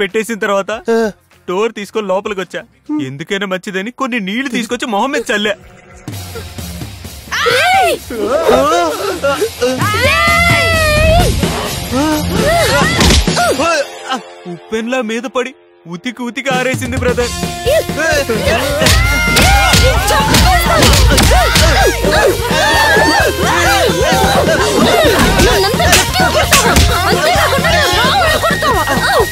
పెట్టేసిన తర్వాత డోర్ తీసుకొని లోపలికి వచ్చా ఎందుకైనా మంచిదని కొన్ని నీళ్లు తీసుకొచ్చి మొహం మీద చల్లా ఉప్పెన్లా మీద పడి ఉతికి ఉతికి ఆరేసింది బ్రదర్ నన్నంతా గట్టిగా కొడతావా? అంతేకాకుండా నన్ను రాముడు కొడతావా?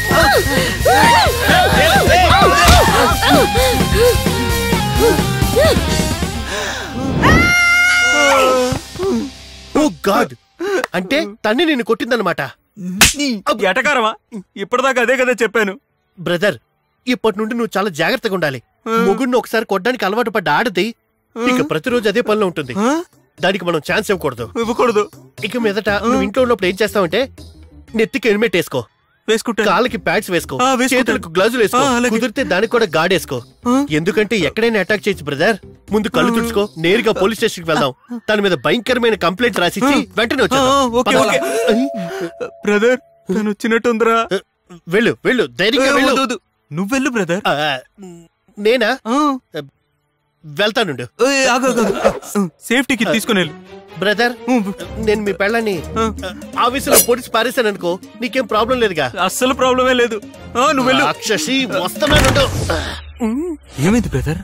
ఓ గాడ్ అంటే తన్ని నిన్ను కొట్టిందనమాట ఎటకారమా ఇప్పటిదాకా అదే కదా చెప్పాను బ్రదర్ ఇప్పటి నుండి నువ్వు చాలా జాగ్రత్తగా ఉండాలి మొగుడిని ఒకసారి కొట్టడానికి అలవాటు పడ్డ ఆడది ఇక ప్రతిరోజు అదే పనిలో ఉంటుంది ఆ? దానికి మనం ఛాన్స్ ఇవ్వకూడదు ఇవ్వకూడదు ఇక మీదట నువ్వు ఇంట్లో ఉన్నప్పుడు ఏం చేస్తావంటే నెత్తికి హెల్మెట్ వేసుకో వేసుకుంటా కాళ్ళకి ప్యాడ్స్ వేసుకో ఆ, వేసుకుంటాను. చేతులకు గ్లౌజులు వేసుకో ఆ, అలాగే. కుదిరితే దానికి కూడా గాడ్ వేసుకో ఆ? ఎందుకంటే ఎక్కడైనా అటాక్ చేయొచ్చు బ్రదర్ ముందు కళ్ళు తుడుచుకో నేరుగా పోలీస్ స్టేషన్ కి వెళ్దాం దాని మీద భయంకరమైన కంప్లైంట్ రాసిచ్చి వెంటనే వచ్చా ఆ, ఓకే, ఓకే. బ్రదర్ తను వచ్చినట్టుందిరా వెళ్ళు వెళ్ళు ధైర్యంగా వెళ్ళు వద్దు, వద్దు. నువ్వెళ్ళు బ్రదర్ ఆ, నేనా ఆ. వెళ్తానుండు ఏయ్, ఆగు, ఆగు, ఆగు. సేఫ్టీకి తీసుకుని వెళ్ళు బ్రదర్ నేను మీ పెళ్ళని ఆ. ఆఫీసులో పోలీస్ పారేశాను అనుకో నీకేం ప్రాబ్లం లేదుగా అస్సలు ప్రాబ్లమే లేదు ఆ, నువ్వు వెళ్ళు రాక్షసి వస్తున్నానుండు ఏమైంది బ్రదర్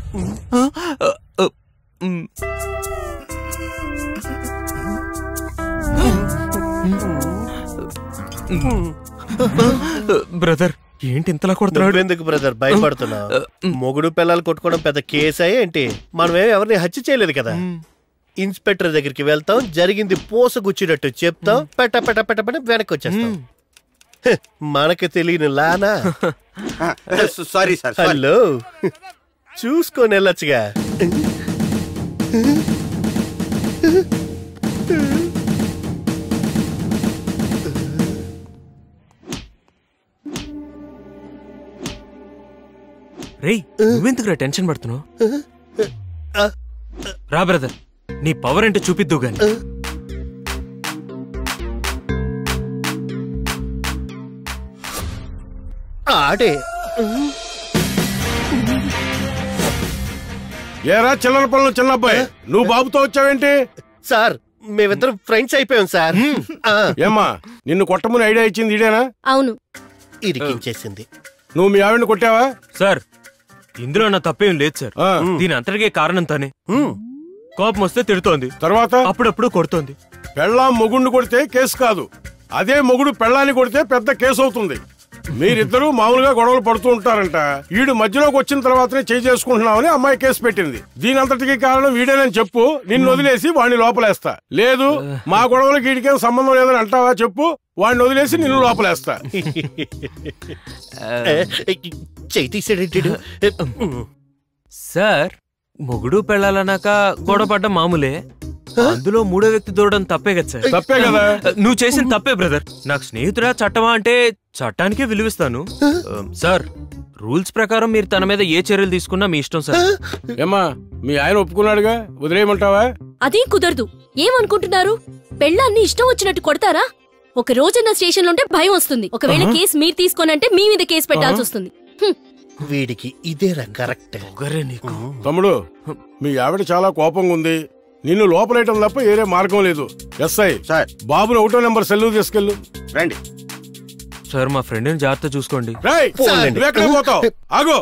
బ్రదర్ ఏంటి ఇంతలా కొడుతున్నాడు నువ్వెందుకు బ్రదర్ భయపడుతున్నావు మొగుడు పిల్లలు కొట్టుకోవడం పెద్ద కేసా ఏంటి మనమేం ఎవరిని హత్య చేయలేదు కదా ఇన్స్పెక్టర్ దగ్గరికి వెళ్తాం జరిగింది పోసగుచ్చినట్టు చెప్తాం పెట్ట పెట్ట పెట్ట పెట్ట వెనక్కి వచ్చేస్తాం హ, మనకు తెలియని లానా సారీ సార్ సారీ హలో చూసుకొని వెళ్ళొచ్చుగా రేయ్ నువ్వెందుకురా టెన్షన్ పడుతున్నావు ఆ, రా బ్రదర్ నీ పవర్ ఏంటో చూపిద్దు గాని ఆడే ఏరా చిల్లర పనులు చిన్నబ్బాయి నువ్వు బాబుతో వచ్చావేంటి సార్ మేమిద్దరం ఫ్రెండ్స్ అయిపోయాం సార్ ఆ, ఏమ్మా నిన్ను కొట్టమని ఐడియా ఇచ్చింది ఇదేనా అవును ఇరికించేసింది నువ్వు మీ ఆవిడని కొట్టావా సార్ ఇందులో నా తప్పేం లేదు సార్ ఆ, దీని అంతటికే కారణం తనే హ్మ్. కోపం వస్తే తిడుతోంది తర్వాత అప్పుడప్పుడు కొడుతోంది పెళ్ళాం మొగుడిని కొడితే కేసు కాదు అదే మొగుడు పెళ్ళాన్ని కొడితే పెద్ద కేసు అవుతుంది మీరిద్దరూ మామూలుగా గొడవలు పడుతూ ఉంటారంట వీడు మధ్యలోకి వచ్చిన తర్వాతనే చేయి చేసుకుంటున్నామని అమ్మాయి కేసు పెట్టింది దీని అంతటికి కారణం వీడేనని చెప్పు నిన్ను వదిలేసి వాడిని లోపలేస్తా లేదు మా గొడవలకి వీడికేం సంబంధం లేదని అంటావా చెప్పు వాడిని వదిలేసి నిన్ను లోపలేస్తా చేయి తీసాడేంటి సార్ మొగుడు పెళ్ళాలన్నాక గొడవపడ్డం మామూలే అందులో మూడో వ్యక్తి దూరడం తప్పే కదా సార్ తప్పే కదా నువ్వు చేసిన తప్పే బ్రదర్ నాకు స్నేహితుడా చట్టమా అంటే చట్టానికే విలువిస్తాను ఆ, సార్ రూల్స్ ప్రకారం మీరు తన మీద ఏ చర్యలు తీసుకున్నా మీ ఇష్టం సార్ ఏమ్మా మీ ఆయన ఒప్పుకున్నాడుగా వదిలేయమంటావా అదే కుదరదు ఏమనుకుంటున్నారు పెళ్ళాన్ని ఇష్టం వచ్చినట్టు కొడతారా ఒక రోజన్న స్టేషన్ లో ఉంటే భయం వస్తుంది ఒకవేళ కేసు మీరు తీసుకోనంటే మీ మీద కేసు పెట్టాల్సి వస్తుంది హ్మ్. వీడికి ఇదేరా కరెక్ట్ పొగరే నీకు తమ్ముడు మీ ఆవిడ చాలా కోపంగా ఉంది నిన్ను లోపలేయటం తప్ప ఏరే మార్గం లేదు ఎస్ఐ సార్ బాబుని ఒకటో నెంబర్ సెల్లు తీసుకెళ్ళు రండి సార్ మా ఫ్రెండ్ని జాగ్రత్త చూసుకోండి రేయ్, పోన్లేండి. నువ్వెక్కడికి పోతావు ఆగు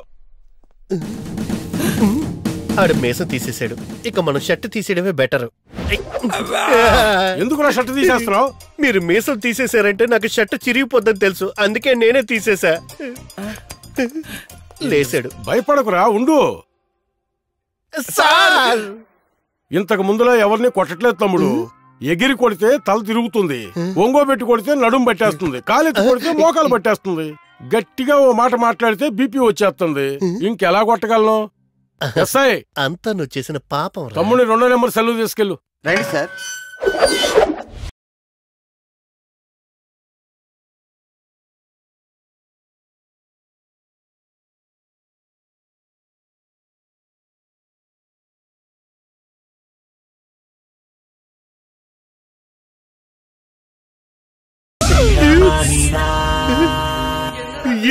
ఆడు మేసం తీసేసాడు ఇక మనం షర్ట్ తీసేయడమే బెటర్ ఎందుకు నా షర్ట్ తీసేస్తున్నావు మీరు మీసం తీసేశారంటే నాకు షర్ట్ చిరిగిపోద్దని తెలుసు అందుకే నేనే తీసేశా లేసాడు భయపడకురా ఉండు సార్ ఇంతకు ముందులో ఎవరిని కొట్టట్లేదు తమ్ముడు ఎగిరి కొడితే తల తిరుగుతుంది ఒంగోబెట్టి కొడితే నడుం పట్టేస్తుంది కాలెత్తి కొడితే మోకాలు పట్టేస్తుంది గట్టిగా ఓ మాట మాట్లాడితే బీపీ వచ్చేస్తుంది ఇంకెలా కొట్టగలను ఎస్ఐ అంతా నువ్వు చేసిన పాపం రా. తమ్ముడిని రెండో నెంబర్ సెలవు తీసుకెళ్ళు రండి సార్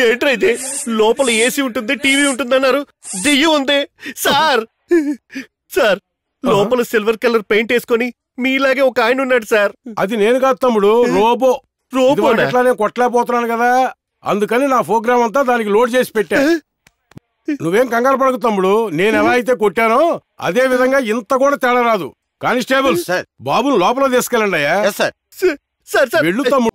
ఏంట్రా ఇది లోపల ఏసీ ఉంటుంది టీవీ ఉంటుంది అన్నారు దెయ్యం ఉంది సార్ సార్ లోపల సిల్వర్ కలర్ పెయింట్ వేసుకొని మీలాగే ఒక ఆయన ఉన్నాడు సార్ అది నేను కాదు తమ్ముడు రోబో ఇది వాడు రోబోనా? ఎట్లా నేను కొట్టలేకపోతున్నాను కదా అందుకని నా ప్రోగ్రామ్ అంతా దానికి లోడ్ చేసి పెట్టా నువ్వేం కంగారు పడకు తమ్ముడు నేను ఎలా అయితే కొట్టానో అదే విధంగా ఇంత కూడా తేడా రాదు కానిస్టేబుల్ సార్ బాబుని లోపల తీసుకెళ్ళండి అయ్యా ఎస్ సార్ సార్ సార్ వెళ్ళు తమ్ముడు